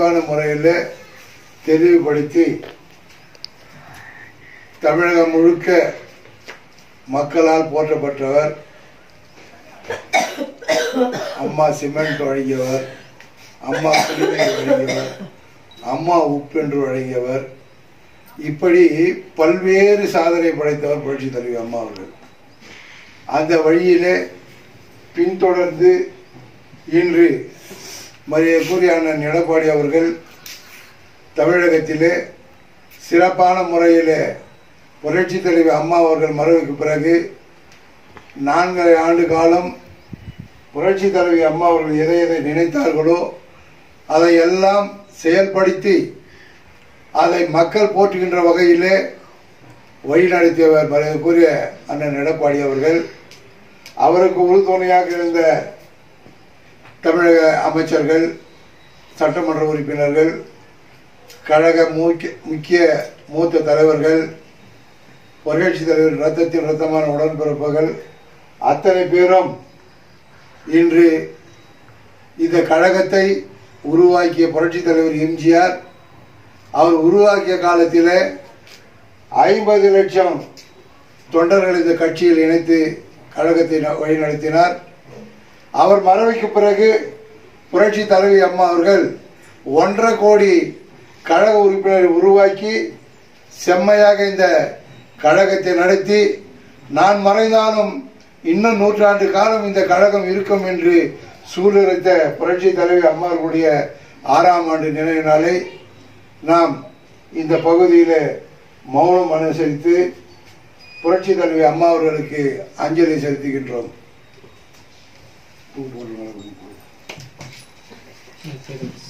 தெளிவான முறையில் தெளிவுபடுத்தி தமிழகம் முழுக்க மக்களால் போற்றப்பட்டவர் அம்மா சிமெண்ட் வழங்கியவர் அம்மா குடிநீர் வழங்கியவர் அம்மா உப்பு என்று வழங்கியவர் இப்படி பல்வேறு சாதனை படைத்தவர் புரட்சி தலைவி அம்மா அவர்கள் அந்த வழியிலே பின்தொடர்ந்து இன்று மரியாதைக்குரிய அண்ணன் எடப்பாடி அவர்கள் தமிழகத்திலே சிறப்பான முறையிலே புரட்சி தலைவி அம்மா அவர்கள் மறைவுக்கு பிறகு நான்கரை ஆண்டு காலம் புரட்சி தலைவி அம்மா அவர்கள் எதை எதை நினைத்தார்களோ அதையெல்லாம் செயல்படுத்தி அதை மக்கள் போற்றுகின்ற வகையிலே வழிநடத்தியவர் மரியாதைக்குரிய அண்ணன் எடப்பாடி அவர்கள் அவருக்கு உறுதுணையாக இருந்த தமிழக அமைச்சர்கள் சட்டமன்ற உறுப்பினர்கள் கழக முக்கிய முக்கிய மூத்த தலைவர்கள் புரட்சி தலைவர் ரத்தத்தின் ரத்தமான உடன்பிறப்புகள் அத்தனை பேரும் இன்று இந்த கழகத்தை உருவாக்கிய புரட்சி தலைவர் எம்ஜிஆர் அவர் உருவாக்கிய காலத்தில் ஐம்பது லட்சம் தொண்டர்கள் இந்த கட்சியில் இணைத்து கழகத்தை ந- வழிநடத்தினார் அவர் மறைவுக்கு பிறகு புரட்சி தலைவி அம்மா அவர்கள் ஒன்றரை கோடி கழக உறுப்பினரை உருவாக்கி செம்மையாக இந்த கழகத்தை நடத்தி நான் மறைந்தாலும் இன்னும் நூற்றாண்டு காலம் இந்த கழகம் இருக்கும் என்று சூளுரைத்த புரட்சி தலைவி அம்மாவுடைய ஆறாம் ஆண்டு நினைவு நாளை நாம் இந்த பகுதியில் மௌனம் அனுசரித்து புரட்சி தலைவி அம்மா அவர்களுக்கு அஞ்சலி செலுத்துகின்றோம் சரி